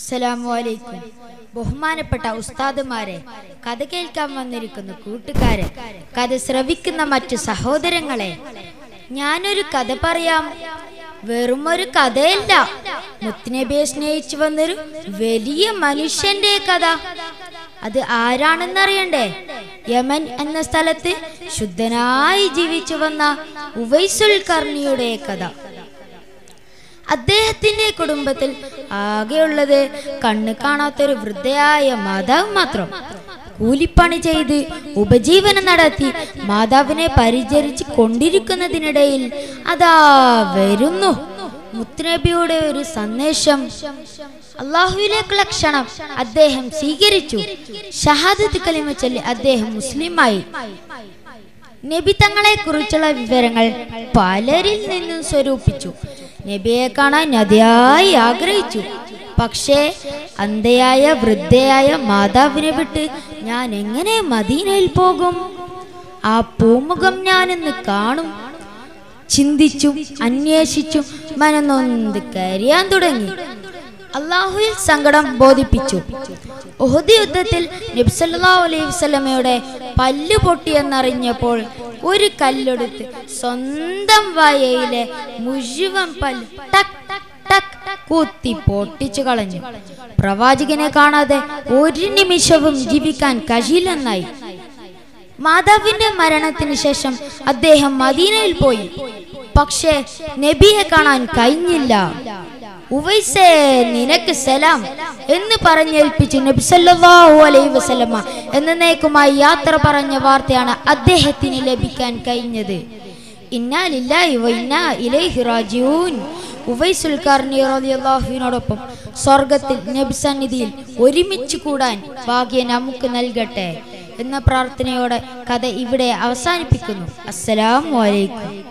അസ്സലാമു അലൈക്കും ബഹുമാനപ്പെട്ട ഉസ്താദുമാരെ കഥ കേൾക്കാൻ വന്നിരിക്കുന്ന കൂട്ടുകാരെ കഥ ശ്രവിക്കുന്ന മറ്റു സഹോദരങ്ങളെ ഞാനൊരു കഥ പറയാം വെറും ഒരു കഥയല്ല മുത്തുനബിയെ സ്നേഹിച്ചു വന്നൊരു വലിയ മനുഷ്യന്റെ കഥ അത് ആരാണെന്നറിയണ്ടേ യമൻ എന്ന സ്ഥലത്ത് ശുദ്ധനായി ജീവിച്ചു വന്ന ഉവൈസുൽ കർണിയുടെ കഥ അദ്ദേഹത്തിന്റെ കുടുംബത്തിൽ ആകെയുള്ളത് കണ്ണ് കാണാത്തൊരു വൃദ്ധയായ മാതാവ് മാത്രം കൂലിപ്പണി ചെയ്ത് ഉപജീവനം നടത്തി മാതാവിനെ പരിചരിച്ച് കൊണ്ടിരിക്കുന്നതിനിടയിൽ അതാ വരുന്നു മുത്തുനബിയുടെ ഒരു സന്ദേശം അള്ളാഹുവിലേക്കുള്ള ക്ഷണം അദ്ദേഹം സ്വീകരിച്ചു ഷഹാദത്ത് കലിമ ചൊല്ലി അദ്ദേഹം മുസ്ലിമായി നബി തങ്ങളെ കുറിച്ചുള്ള വിവരങ്ങൾ പലരിൽ നിന്നും സ്വരൂപിച്ചു നബിയെ കാണാൻ അതിയായി ആഗ്രഹിച്ചു പക്ഷേ അന്ധയായ വൃദ്ധയായ മാതാവിനെ വിട്ട് ഞാൻ എങ്ങനെ മദീനയിൽ പോകും ആ പൂമുഖം ഞാനിന്ന് കാണും ചിന്തിച്ചു അന്വേഷിച്ചു മനനൊന്ത് കരയാൻ തുടങ്ങി അള്ളാഹുവിൽ സങ്കടം ബോധിപ്പിച്ചു ഉഹദ് യുദ്ധത്തിൽ നബ്സല്ലാ അലൈഹി വസല്ലമയുടെ പല്ല് പൊട്ടിയെന്നറിഞ്ഞപ്പോൾ ഒരു കല്ലെടുത്ത് സ്വന്തം വായയിലെ മുഴുവൻ പല്ല് ടക് ടക് കുത്തി പൊട്ടിച്ചു കളഞ്ഞു പ്രവാചകനെ കാണാതെ ഒരു നിമിഷവും ജീവിക്കാൻ കഴിയില്ലെന്നായി മാതാവിന്റെ മരണത്തിന് ശേഷം അദ്ദേഹം മദീനയിൽ പോയി പക്ഷേ നബിയെ കാണാൻ കഴിഞ്ഞില്ല ഉവൈസേ നിനക്ക് സലാം എന്ന് പറഞ്ഞേൽപ്പിച്ചു നബി സല്ലല്ലാഹു അലൈഹി വസല്ലമ എന്നേക്കുമായി യാത്ര പറഞ്ഞ വാർത്തയാണ് അദ്ദേഹത്തിന് ലഭിക്കാൻ കഴിഞ്ഞത് ഇന്നാ ലില്ലാഹി വ ഇന്നാ ഇലൈഹി റാജിഊൻ ഉവൈസുൽ കർണി റളിയല്ലാഹുവിനോടൊപ്പം സ്വർഗത്തിൽ നബി സന്നിധിയിൽ ഒരുമിച്ച് കൂടാൻ ഭാഗ്യം നമുക്ക് നൽകട്ടെ എന്ന പ്രാർത്ഥനയോടെ കഥ ഇവിടെ അവസാനിപ്പിക്കുന്നു അസ്സലാമു അലൈക്കും